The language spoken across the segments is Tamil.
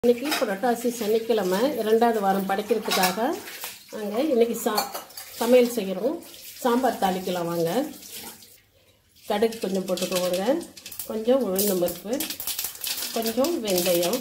இன்னைக்கு புரட்டாசி சனிக்கிழமை இரண்டாவது வாரம் படைக்கிறதுக்காக நாங்கள் இன்னைக்கு சா சமையல் செய்கிறோம் சாம்பார் தாளிக்கலாம் வாங்க கடுகு கொஞ்சம் போட்டுக்குவோங்க கொஞ்சம் உளுந்தம் பருப்பு கொஞ்சம் வெந்தயம்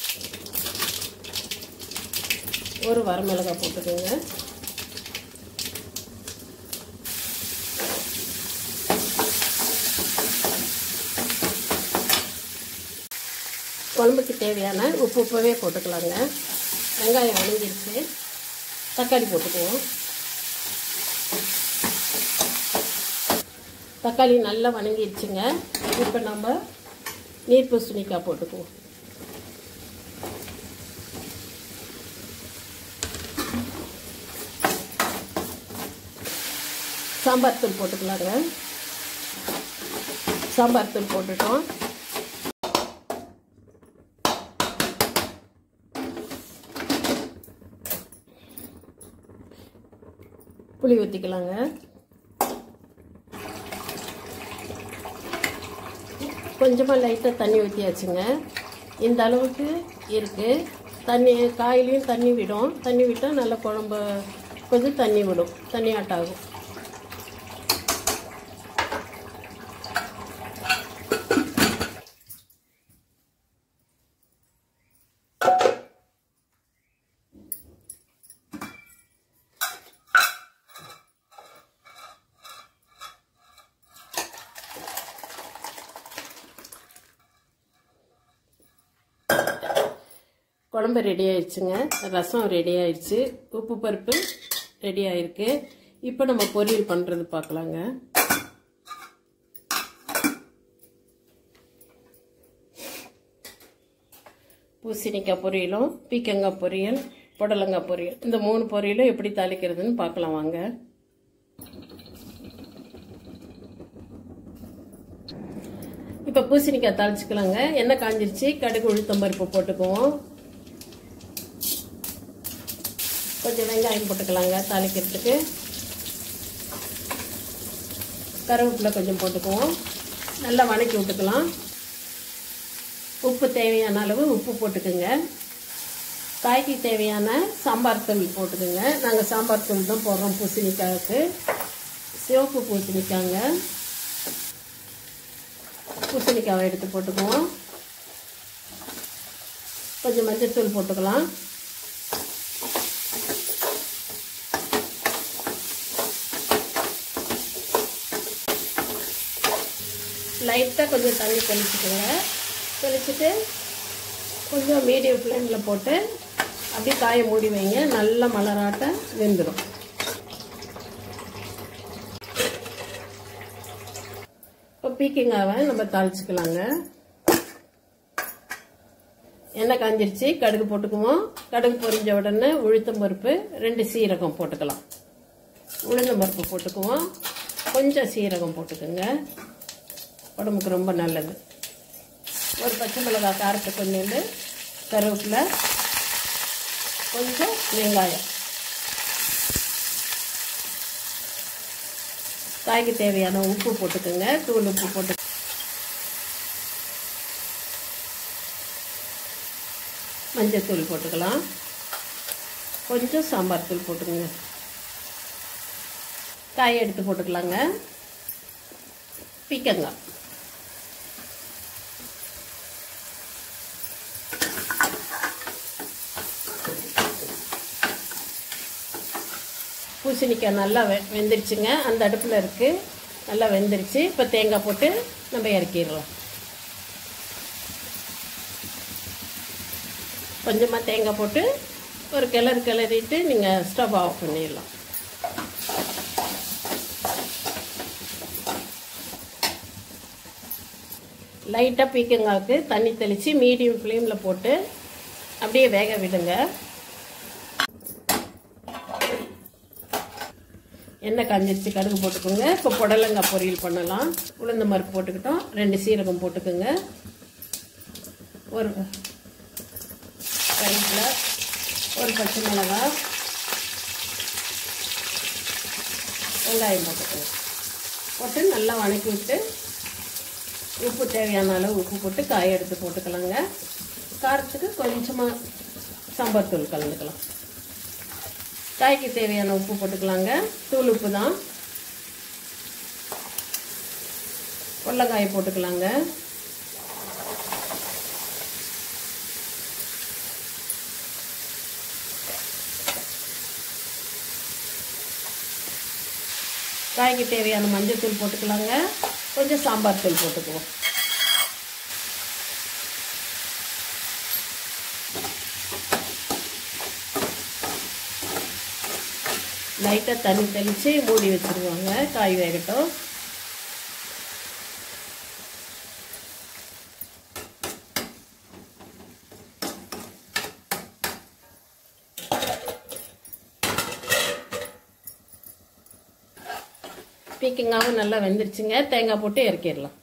ஒரு வரமிளகாய் போட்டுக்கோங்க குழம்புக்கு தேவையான உப்பு உப்பவே போட்டுக்கலாங்க வெங்காயம் வணங்கிருச்சு தக்காளி போட்டுக்குவோம் தக்காளி நல்லா வணங்கிருச்சுங்க இப்போ நம்ம நீர் பூசணிக்காய் போட்டுக்குவோம் சாம்பார் தூள் போட்டுக்கலாங்க சாம்பார் தூள் போட்டுட்டோம் புளி ஊற்றிக்கலாங்க கொஞ்சமாக லைட்டாக தண்ணி ஊற்றியாச்சுங்க இந்த அளவுக்கு இருக்குது தண்ணி காயிலையும் தண்ணி விடும் தண்ணி விட்டால் நல்லா குழம்பு கொஞ்சம் தண்ணி விடும் தண்ணி ஆட்டாகும் குழம்பு ரெடி ஆயிடுச்சுங்க ரசம் ரெடி ஆயிடுச்சு உப்பு பருப்பு ரெடி ஆயிருக்கு இப்போ நம்ம பொரியல் பண்ணுறது பார்க்கலாங்க பூசணிக்காய் பொரியலும் பீக்கங்காய் பொரியல் புடலங்காய் பொரியல் இந்த மூணு பொரியலும் எப்படி தாளிக்கிறதுன்னு பார்க்கலாம் வாங்க இப்போ பூசணிக்காய் தாளிச்சுக்கலாங்க எண்ணெய் காஞ்சிருச்சு கடுகு உளுத்தம் பருப்பு போட்டுக்குவோம் கொஞ்சம் வெங்காயம் போட்டுக்கலாங்க தாளிக்கிறதுக்கு கருவேப்பிலை கொஞ்சம் போட்டுக்குவோம் நல்லா வணக்கி விட்டுக்கலாம் உப்பு தேவையான அளவு உப்பு போட்டுக்குங்க காய்க்கு தேவையான சாம்பார் தூள் போட்டுக்குங்க நாங்கள் சாம்பார் தூள் தான் போடுறோம் பூசணிக்காய்க்கு சிவப்பு பூசணிக்காங்க பூசணிக்காவை எடுத்து போட்டுக்குவோம் கொஞ்சம் மஞ்சள் தூள் போட்டுக்கலாம் லைட்டாக கொஞ்சம் தண்ணி தெளிச்சுக்கோங்க தெளிச்சுட்டு கொஞ்சம் மீடியம் ஃப்ளேமில் போட்டு அப்படியே காய மூடி வைங்க நல்ல மலராட்ட வெந்துடும் இப்போ பீக்கிங்காவை நம்ம தாளிச்சுக்கலாங்க எண்ணெய் காஞ்சிருச்சு கடுகு போட்டுக்குவோம் கடுகு பொரிஞ்ச உடனே உளுத்தம் பருப்பு ரெண்டு சீரகம் போட்டுக்கலாம் உளுந்தம் பருப்பு போட்டுக்குவோம் கொஞ்சம் சீரகம் போட்டுக்கோங்க உடம்புக்கு ரொம்ப நல்லது ஒரு பச்சை மிளகாய் காரத்துக்கு கொஞ்சோண்டு கருவேப்பிலை கொஞ்சம் வெங்காயம் காய்க்கு தேவையான உப்பு போட்டுக்கோங்க தூள் உப்பு போட்டு மஞ்சள் தூள் போட்டுக்கலாம் கொஞ்சம் சாம்பார் தூள் போட்டுக்கோங்க காயை எடுத்து போட்டுக்கலாங்க பீக்கங்காய் பூசணிக்காய் நல்லா வெ வெந்துருச்சுங்க அந்த அடுப்பில் இருக்குது நல்லா வெந்துருச்சு இப்போ தேங்காய் போட்டு நம்ம இறக்கிடலாம் கொஞ்சமாக தேங்காய் போட்டு ஒரு கிளறு கிளறிட்டு நீங்கள் ஸ்டவ் ஆஃப் பண்ணிடலாம் லைட்டாக பீக்கங்காவுக்கு தண்ணி தெளித்து மீடியம் ஃப்ளேமில் போட்டு அப்படியே வேக விடுங்க எண்ணெய் காஞ்சிருச்சு கடுகு போட்டுக்கோங்க இப்போ புடலங்காய் பொரியல் பண்ணலாம் உளுந்த பருப்பு போட்டுக்கிட்டோம் ரெண்டு சீரகம் போட்டுக்கோங்க ஒரு கருவேப்பிலை ஒரு பச்சை மிளகாய் வெங்காயம் போட்டுக்கோங்க போட்டு நல்லா வணக்கி விட்டு உப்பு தேவையான அளவு உப்பு போட்டு காய் எடுத்து போட்டுக்கலாங்க காரத்துக்கு கொஞ்சமாக சாம்பார் தூள் கலந்துக்கலாம் காய்க்கு தேவையான உப்பு போட்டுக்கலாங்க தூள் உப்பு தான் கொள்ளக்காயை போட்டுக்கலாங்க காய்க்கு தேவையான மஞ்சள் தூள் போட்டுக்கலாங்க கொஞ்சம் சாம்பார் தூள் போட்டுக்குவோம் லைட்டாக தண்ணி தெளித்து மூடி வச்சுருவாங்க காய் வேகட்டும் பீக்கிங்காவும் நல்லா வெந்துருச்சுங்க தேங்காய் போட்டு இறக்கிடலாம்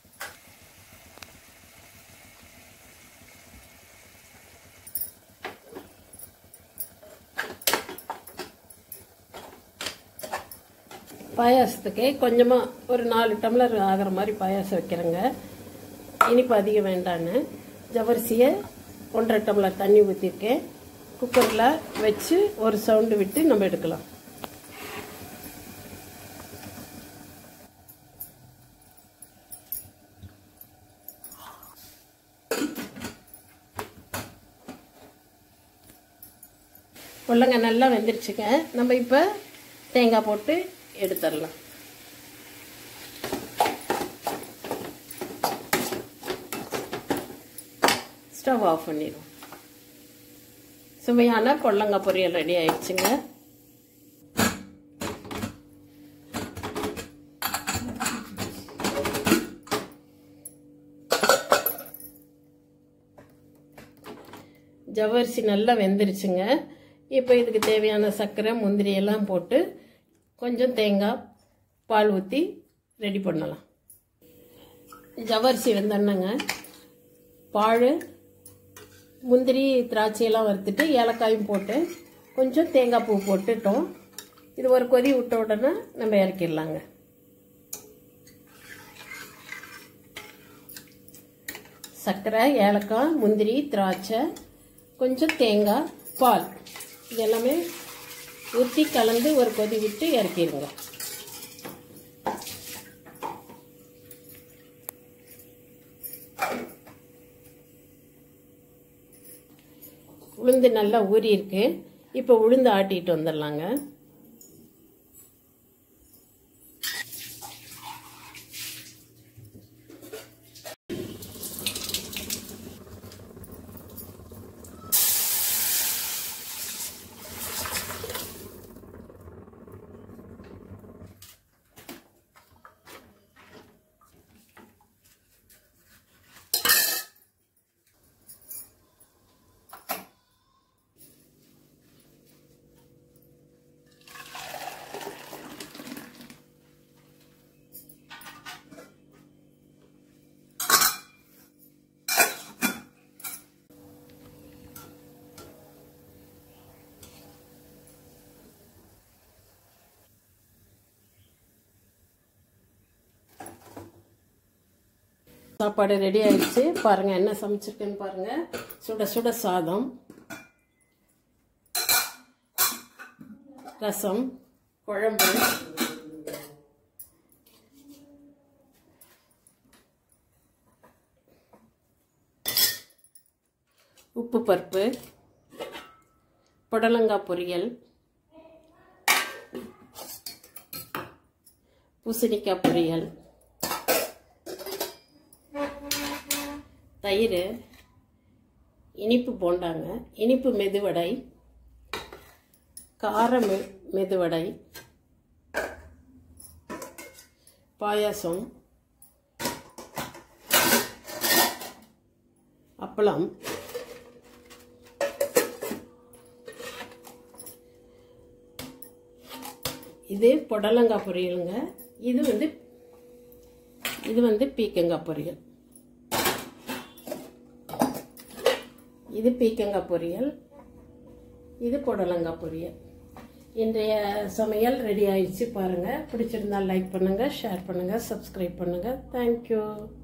பாயாசத்துக்கு கொஞ்சமாக ஒரு நாலு டம்ளர் ஆகிற மாதிரி பாயாசம் வைக்கிறேங்க இனிப்பு அதிகம் வேண்டான்னு ஜவரிசியை ஒன்றரை டம்ளர் தண்ணி ஊற்றிருக்கேன் குக்கரில் வச்சு ஒரு சவுண்டு விட்டு நம்ம எடுக்கலாம் உள்ளங்க நல்லா வெந்துருச்சுங்க நம்ம இப்போ தேங்காய் போட்டு எடுத்துடலாம் ஸ்டவ் ஆஃப் பண்ணிடுவோம் சுவையான பொள்ளங்காய் பொரியல் ரெடி ஆயிடுச்சுங்க ஜவ்வரிசி நல்லா வெந்துருச்சுங்க இப்போ இதுக்கு தேவையான சர்க்கரை முந்திரி எல்லாம் போட்டு கொஞ்சம் தேங்காய் பால் ஊற்றி ரெடி பண்ணலாம் ஜவ்வரிசி வெந்தண்ணங்க பால் முந்திரி திராட்சையெல்லாம் வறுத்துட்டு ஏலக்காயும் போட்டு கொஞ்சம் தேங்காய் பூ போட்டுட்டோம் இது ஒரு கொதி விட்ட உடனே நம்ம இறக்கிடலாங்க சர்க்கரை ஏலக்காய் முந்திரி திராட்சை கொஞ்சம் தேங்காய் பால் இது எல்லாமே ஊற்றி கலந்து ஒரு கொதி விட்டு இறக்கிடுங்க உளுந்து நல்லா ஊறி இருக்கு இப்போ உளுந்து ஆட்டிட்டு வந்துடலாங்க சாப்பாடு ரெடி ஆயிடுச்சு பாருங்க என்ன சமைச்சிருக்கேன்னு பாருங்க சுட சுட சாதம் ரசம் குழம்பு உப்பு பருப்பு புடலங்காய் பொரியல் பூசணிக்காய் பொரியல் தயிர் இனிப்பு போண்டாங்க இனிப்பு மெதுவடை கார மெ மெதுவடை பாயாசம் அப்பளம் இது புடலங்காய் பொரியலுங்க இது வந்து இது வந்து பீக்கங்காய் பொரியல் இது பீக்கங்காய் பொரியல் இது புடலங்காய் பொரியல் இன்றைய சமையல் ரெடி ஆயிடுச்சு பாருங்கள் பிடிச்சிருந்தா லைக் பண்ணுங்கள் ஷேர் பண்ணுங்கள் சப்ஸ்கிரைப் பண்ணுங்கள் தேங்க்யூ